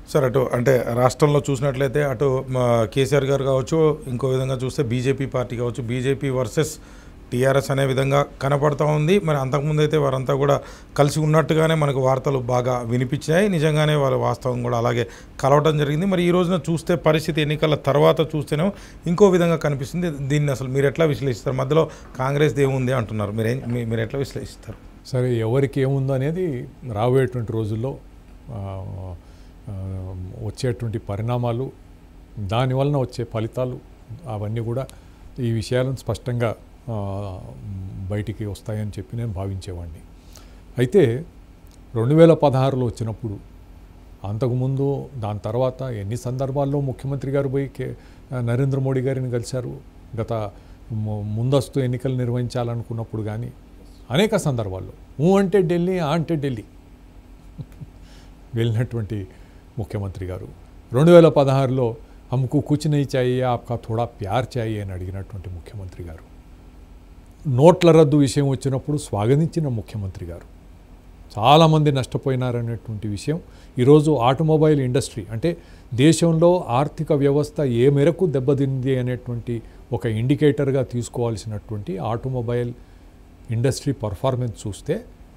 sir అటు అంటే రాష్ట్రంలో చూసినట్లయితే అటు మా కేసీఆర్ గారు కావచ్చు ఇంకో విధంగా చూస్తే బీజేపీ పార్టీ కావచ్చు బీజేపీ వర్సెస్ టీఆర్ఎస్ అనే విధంగా కనపడతా ఉంది మరి అంతకుముందు అయితే వారంతా కూడా కలిసి ఉన్నట్టుగానే మనకు వార్తలు బాగా వినిపించాయి నిజంగానే వాళ్ళ వాస్తవం కూడా అలాగే కలవటం జరిగింది మరి ఈ రోజున చూస్తే పరిస్థితి ఎన్నికల తర్వాత చూస్తేనే ఇంకో విధంగా కనిపిస్తుంది దీన్ని అసలు మీరు ఎట్లా విశ్లేషిస్తారు మధ్యలో కాంగ్రెస్ ఏముంది అంటున్నారు మీరేం మీ- మీరు ఎట్లా విశ్లేషిస్తారు సరే ఎవరికి ఏముందో అనేది రాబోయేటువంటి రోజుల్లో ఆ, ఆ, వచ్చేటువంటి పరిణామాలు దానివలన వచ్చే ఫలితాలు అవన్నీ కూడా ఈ విషయాలను స్పష్టంగా ఆ, బయటికి వస్తాయని చెప్పి నేను భావించేవాడిని అయితే రెండు వేల పదహారులో వచ్చినప్పుడు అంతకుముందు దాని తర్వాత ఎన్ని సందర్భాల్లో ముఖ్యమంత్రి గారు పోయి కే నరేంద్ర మోడీ గారిని కలిశారు గత ము- ముందస్తు ఎన్నికలు నిర్వహించాలనుకున్నప్పుడు కానీ అనేక సందర్భాల్లో ఊ అంటే ఢిల్లీ ఆ అంటే ఢిల్లీ వెళ్ళినటువంటి ముఖ్యమంత్రి గారు రెండు వేల పదహారులో హమ్కు కుచ్ నహీ చాయే ఆప్కా థోడా ప్యార్ చాయే అని అడిగినటువంటి ముఖ్యమంత్రి గారు నోట్ల రద్దు విషయం వచ్చినప్పుడు స్వాగతించిన ముఖ్యమంత్రి గారు చాలామంది నష్టపోయినారనేటువంటి విషయం ఈరోజు ఆటోమొబైల్ ఇండస్ట్రీ అంటే దేశంలో ఆర్థిక వ్యవస్థ ఏ మేరకు దెబ్బతింది అనేటువంటి ఒక ఇండికేటర్గా తీసుకోవాల్సినటువంటి ఆటోమొబైల్ ఇండస్ట్రీ పర్ఫార్మెన్స్ చూస్తే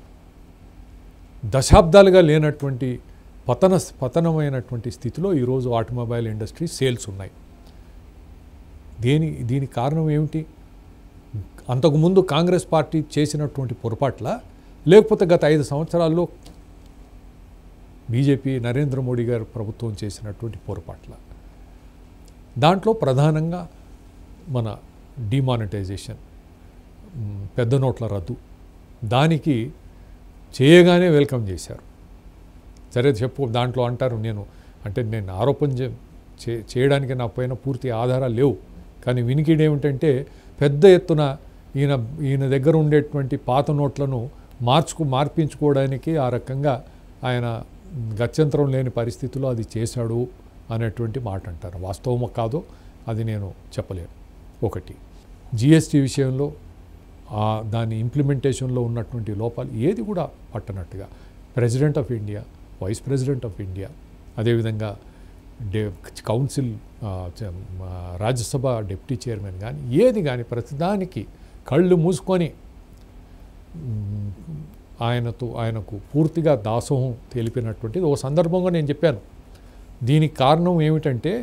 దశాబ్దాలుగా లేనటువంటి పతన పతనమైనటువంటి స్థితిలో ఈరోజు ఆటోమొబైల్ ఇండస్ట్రీ సేల్స్ ఉన్నాయి దేని దీనికి కారణం ఏమిటి అంతకుముందు కాంగ్రెస్ పార్టీ చేసినటువంటి పొరపాట్ల లేకపోతే గత ఐదు సంవత్సరాల్లో బీజేపీ నరేంద్ర మోడీ గారు ప్రభుత్వం చేసినటువంటి పొరపాట్ల దాంట్లో ప్రధానంగా మన డిమానిటైజేషన్ మ్, పెద్ద నోట్ల రద్దు దానికి చేయగానే వెల్కమ్ చేశారు సరే చెప్పు దాంట్లో అంటారు నేను అంటే నేను ఆరోపణ చే- చే- చేయడానికి నా పైన పూర్తి ఆధారాలు లేవు కానీ వినికిడి ఏమిటంటే పెద్ద ఎత్తున ఈయన ఈయన దగ్గర ఉండేటువంటి పాత నోట్లను మార్చుకు మార్పించుకోవడానికి ఆ రకంగా ఆయన గత్యంతరం లేని పరిస్థితిలో అది చేశాడు అనేటువంటి మాట అంటారు వాస్తవమో కాదో అది నేను చెప్పలేను ఒకటి జిఎస్టీ విషయంలో ఆ దాని ఇంప్లిమెంటేషన్లో ఉన్నటువంటి లోపాలు ఏది కూడా పట్టనట్టుగా president of India vice president of India అదేవిధంగా డే కౌన్సిల్ ఆ, చ- ఆ, రాజ్యసభ డిప్యూటీ చైర్మన్ కానీ ఏది కానీ ప్రతిదానికి కళ్ళు మూసుకొని మ్, ఆయనతో ఆయనకు పూర్తిగా దాసోహం తెలిపినటువంటిది ఓ సందర్భంగా నేను చెప్పాను దీనికి కారణం ఏమిటంటే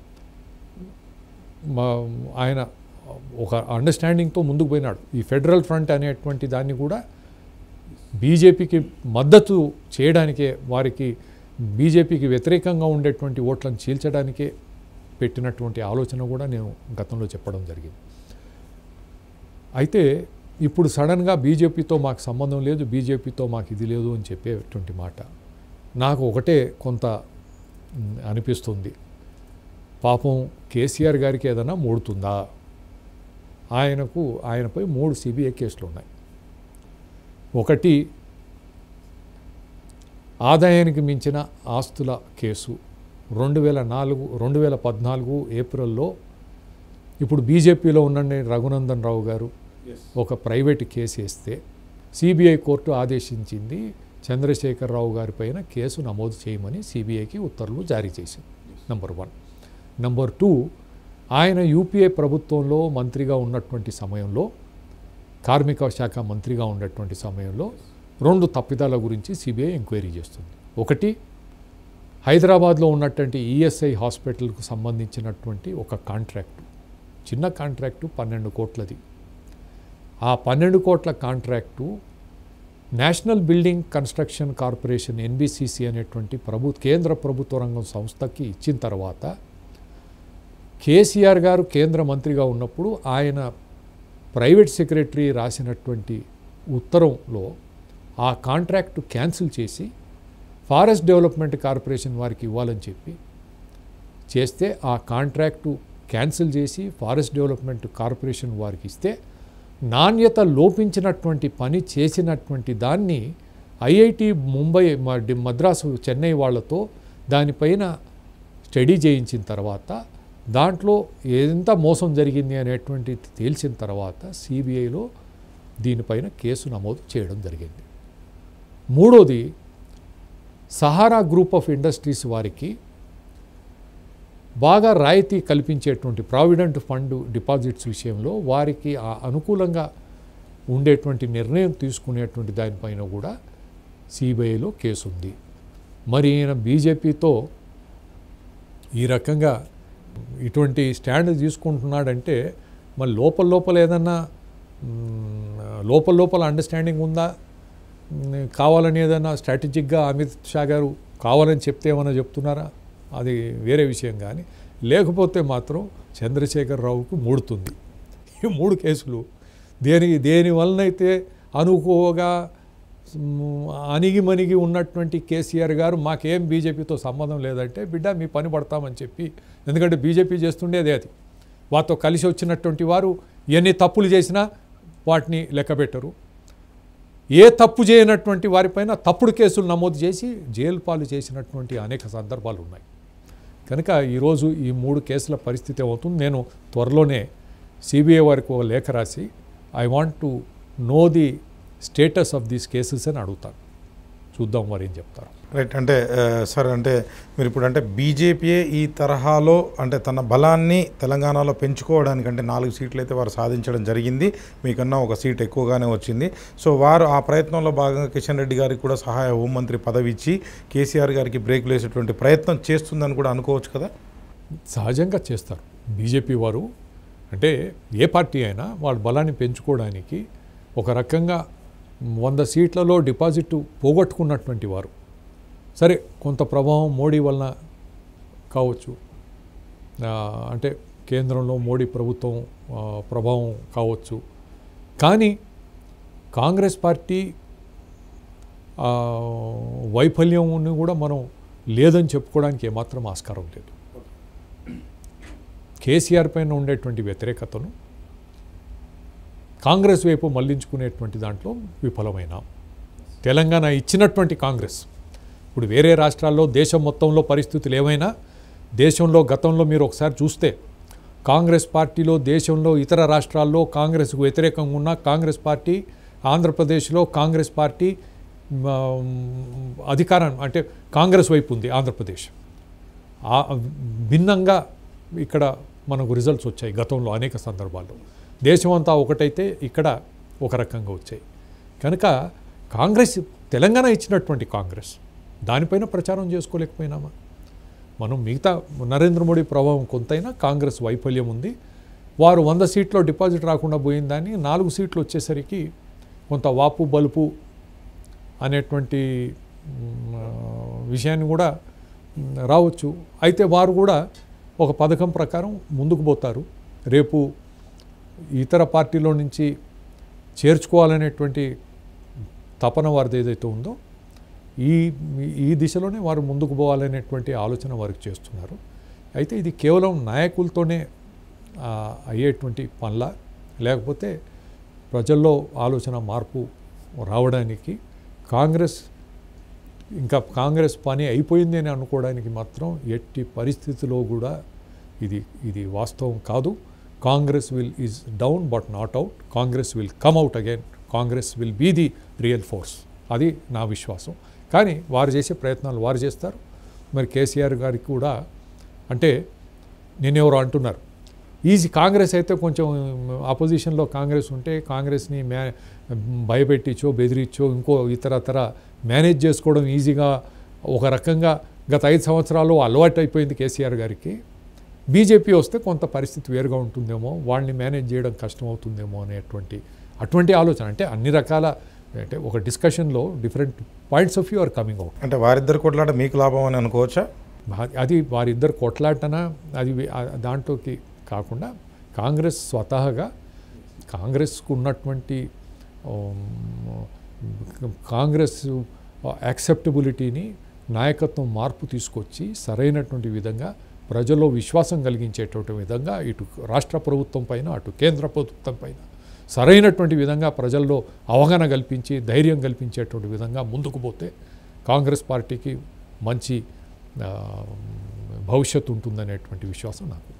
మా ఆయన ఒక అండర్స్టాండింగ్తో ముందుకు పోయినాడు ఈ ఫెడరల్ ఫ్రంట్ అనేటువంటి దాన్ని కూడా బీజేపీకి మద్దతు చేయడానికే వారికి బీజేపీకి వ్యతిరేకంగా ఉండేటువంటి ఓట్లను చీల్చడానికే పెట్టినటువంటి ఆలోచన కూడా నేను గతంలో చెప్పడం జరిగింది అయితే ఇప్పుడు సడన్గా బీజేపీతో మాకు సంబంధం లేదు బీజేపీతో మాకు ఇది లేదు అని చెప్పేటువంటి మాట నాకు ఒకటే కొంత మ్, అనిపిస్తుంది పాపం కేసీఆర్ గారికి ఏదైనా మూడుతుందా ఆయనకు ఆయనపై మూడు సిబిఐ కేసులు ఉన్నాయి ఒకటి ఆదాయానికి మించిన ఆస్తుల కేసు రెండు వేల నాలుగు రెండు వేల పద్నాలుగు ఏప్రిల్లో ఇప్పుడు బీజేపీలో ఉన్న రఘునందన్ రావు గారు ఒక ప్రైవేట్ కేసు వేస్తే సిబిఐ కోర్టు ఆదేశించింది చంద్రశేఖరరావు గారి పైన కేసు నమోదు చేయమని సిబిఐకి ఉత్తర్వులు జారీ చేసింది నంబర్ వన్ నంబర్ టూ ఆయన యూపీఏ ప్రభుత్వంలో మంత్రిగా ఉన్నటువంటి సమయంలో కార్మిక శాఖ మంత్రిగా ఉన్నటువంటి సమయంలో రెండు తప్పిదాల గురించి సిబిఐ ఎంక్వైరీ చేస్తుంది ఒకటి హైదరాబాద్లో ఉన్నటువంటి ఈఎస్ఐ హాస్పిటల్కు సంబంధించినటువంటి ఒక కాంట్రాక్టు చిన్న కాంట్రాక్టు పన్నెండు కోట్లది ఆ పన్నెండు కోట్ల contract national building construction corporation NBCC అనేటువంటి ప్రభు కేంద్ర ప్రభుత్వ రంగం సంస్థకి ఇచ్చిన తర్వాత కేసీఆర్ గారు కేంద్ర మంత్రిగా ఉన్నప్పుడు ఆయన ప్రైవేట్ సెక్రటరీ రాసినటువంటి ఉత్తరంలో ఆ కాంట్రాక్టు క్యాన్సిల్ చేసి ఫారెస్ట్ డెవలప్మెంట్ కార్పొరేషన్ వారికి ఇవ్వాలని చెప్పి చేస్తే ఆ కాంట్రాక్టు క్యాన్సిల్ చేసి ఫారెస్ట్ డెవలప్మెంట్ కార్పొరేషన్ వారికి ఇస్తే నాణ్యత లోపించినటువంటి పని చేసినటువంటి దాన్ని ఐఐటి ముంబై మ- డి- మద్రాసు చెన్నై వాళ్ళతో దానిపైన స్టడీ చేయించిన తర్వాత దాంట్లో ఎంత మోసం జరిగింది అనేటువంటి తేల్చిన తర్వాత సిబిఐలో దీనిపైన కేసు నమోదు చేయడం జరిగింది మూడోది సహారా గ్రూప్ ఆఫ్ ఇండస్ట్రీస్ వారికి బాగా రాయితీ కల్పించేటువంటి ప్రావిడెంట్ ఫండ్ డిపాజిట్స్ విషయంలో వారికి ఆ అనుకూలంగా ఉండేటువంటి నిర్ణయం తీసుకునేటువంటి దానిపైన కూడా సిబిఐలో కేసు ఉంది మరి ఈయన బీజేపీతో ఈ రకంగా ఇటువంటి స్టాండ్ తీసుకుంటున్నాడంటే మరి లోపల లోపల ఏదన్నా మ్, లోపల లోపల అండర్స్టాండింగ్ ఉందా మ్, కావాలని ఏదైనా స్ట్రాటజిక్గా అమిత్ షా గారు కావాలని చెప్తే ఏమైనా చెప్తున్నారా అది వేరే విషయం కానీ లేకపోతే మాత్రం చంద్రశేఖర్ రావుకు మూడుతుంది ఈ మూడు కేసులు దేని దేని వలనైతే అనుకోగా మ్, అణిగి మణిగి ఉన్నటువంటి కేసీఆర్ గారు మాకేం బీజేపీతో సంబంధం లేదంటే బిడ్డ మీ పని పడతామని చెప్పి ఎందుకంటే బీజేపీ చేస్తుండేదే అది వారితో కలిసి వచ్చినటువంటి వారు ఎన్ని తప్పులు చేసినా వాటిని లెక్కబెట్టరు ఏ తప్పు చేయనటువంటి వారిపైన తప్పుడు కేసులు నమోదు చేసి జైలు పాలు చేసినటువంటి అనేక సందర్భాలు ఉన్నాయి కనుక ఈరోజు ఈ మూడు కేసుల పరిస్థితి అవుతుంది నేను త్వరలోనే సిబిఐ వారికి ఒక లేఖ రాసి I want to know the status of these cases అని అడుగుతాను చూద్దాం మరి ఏం చెప్తారు రైట్ అంటే ఆ, సార్ అంటే మీరు ఇప్పుడు అంటే బీజేపీయే ఈ తరహాలో అంటే తన బలాన్ని తెలంగాణలో పెంచుకోవడానికి అంటే నాలుగు సీట్లు అయితే వారు సాధించడం జరిగింది మీకన్నా ఒక సీట్ ఎక్కువగానే వచ్చింది సో వారు ఆ ప్రయత్నంలో భాగంగా కిషన్ రెడ్డి గారికి కూడా సహాయ హోంమంత్రి పదవి ఇచ్చి కేసీఆర్ గారికి బ్రేక్ వేసేటువంటి ప్రయత్నం చేస్తుందని కూడా అనుకోవచ్చు కదా సహజంగా చేస్తారు బీజేపీ వారు అంటే ఏ పార్టీ అయినా వాళ్ళ బలాన్ని పెంచుకోవడానికి ఒక రకంగా వంద సీట్లలో డిపాజిట్ పోగొట్టుకున్నటువంటి వారు సరే కొంత ప్రభావం మోడీ వలన కావచ్చు ఆ, అంటే కేంద్రంలో మోడీ ప్రభుత్వం ఆ, ప్రభావం కావచ్చు కానీ కాంగ్రెస్ పార్టీ ఆ, వైఫల్యంని కూడా మనం లేదని చెప్పుకోవడానికి ఏమాత్రం ఆస్కారం లేదు కేసీఆర్ పైన ఉండేటువంటి వ్యతిరేకతను కాంగ్రెస్ వైపు మళ్లించుకునేటువంటి దాంట్లో విఫలమైన తెలంగాణ ఇచ్చినటువంటి కాంగ్రెస్ ఇప్పుడు వేరే రాష్ట్రాల్లో దేశం మొత్తంలో పరిస్థితులు ఏమైనా దేశంలో గతంలో మీరు ఒకసారి చూస్తే కాంగ్రెస్ పార్టీలో దేశంలో ఇతర రాష్ట్రాల్లో కాంగ్రెస్కు వ్యతిరేకంగా ఉన్న కాంగ్రెస్ పార్టీ ఆంధ్రప్రదేశ్లో కాంగ్రెస్ పార్టీ మ, అధికారం అంటే కాంగ్రెస్ వైపు ఉంది ఆంధ్రప్రదేశ్ ఆ భిన్నంగా ఇక్కడ మనకు రిజల్ట్స్ వచ్చాయి గతంలో అనేక సందర్భాల్లో దేశం అంతా ఒకటైతే ఇక్కడ ఒక రకంగా వచ్చాయి కనుక కాంగ్రెస్ తెలంగాణ ఇచ్చినటువంటి కాంగ్రెస్ దానిపైన ప్రచారం చేసుకోలేకపోయినామా మనం మిగతా నరేంద్ర మోడీ ప్రభావం కొంతైనా కాంగ్రెస్ వైఫల్యం ఉంది వారు వంద సీట్లో డిపాజిట్ రాకుండా పోయిందని నాలుగు సీట్లు వచ్చేసరికి కొంత వాపు బలుపు అనేటువంటి మ్, ఆ, విషయాన్ని కూడా మ్, రావచ్చు అయితే వారు కూడా ఒక పథకం ప్రకారం ముందుకు పోతారు రేపు ఇతర పార్టీలో నుంచి చేర్చుకోవాలనేటువంటి తపన వారిది ఏదైతే ఉందో ఈ ఈ దిశలోనే వారు ముందుకు పోవాలనేటువంటి ఆలోచన వారికి చేస్తున్నారు అయితే ఇది కేవలం నాయకులతోనే ఆ, అయ్యేటువంటి పనుల లేకపోతే ప్రజల్లో ఆలోచన మార్పు రావడానికి కాంగ్రెస్ ఇంకా కాంగ్రెస్ పని అయిపోయింది అని అనుకోవడానికి మాత్రం ఎట్టి పరిస్థితిలో కూడా ఇది ఇది వాస్తవం కాదు Congress will is down but not out Congress will come out again Congress will be the real force అది నా విశ్వాసం కానీ వారు చేసే ప్రయత్నాలు వారు చేస్తారు మరి కేసీఆర్ గారికి కూడా అంటే నేనెవరో అంటున్నారు ఈజీ కాంగ్రెస్ అయితే కొంచెం ఆపోజిషన్లో కాంగ్రెస్ ఉంటే కాంగ్రెస్ని మ్యా భయపెట్టించో బెదిరించో ఇంకో ఇతరతర మేనేజ్ చేసుకోవడం ఈజీగా ఒక రకంగా గత ఐదు సంవత్సరాలు అలవాటు అయిపోయింది కేసీఆర్ గారికి బీజేపీ వస్తే కొంత పరిస్థితి వేరుగా ఉంటుందేమో వాళ్ళని మేనేజ్ చేయడం కష్టం అవుతుందేమో అనేటువంటి అటువంటి ఆలోచన అంటే అన్ని రకాల అంటే ఒక డిస్కషన్లో different points of view are coming out అంటే వారిద్దరు కొట్లాట మీకు లాభం అని అనుకోవచ్చా భా- అది వారిద్దరు కొట్లాటన అది వి- ఆ- దాంట్లోకి కాకుండా కాంగ్రెస్ స్వతహాగా కాంగ్రెస్కు ఉన్నటువంటి ఉమ్, కాంగ్రెస్ యాక్సెప్టబిలిటీని నాయకత్వం మార్పు తీసుకొచ్చి సరైనటువంటి విధంగా ప్రజల్లో విశ్వాసం కలిగించేటువంటి విధంగా ఇటు రాష్ట్ర ప్రభుత్వం పైన అటు కేంద్ర ప్రభుత్వం పైన సరైనటువంటి విధంగా ప్రజల్లో అవగాహన కల్పించి ధైర్యం కల్పించేటువంటి విధంగా ముందుకు పోతే కాంగ్రెస్ పార్టీకి మంచి ఆ, భవిష్యత్తు ఉంటుందనేటువంటి విశ్వాసం నాకు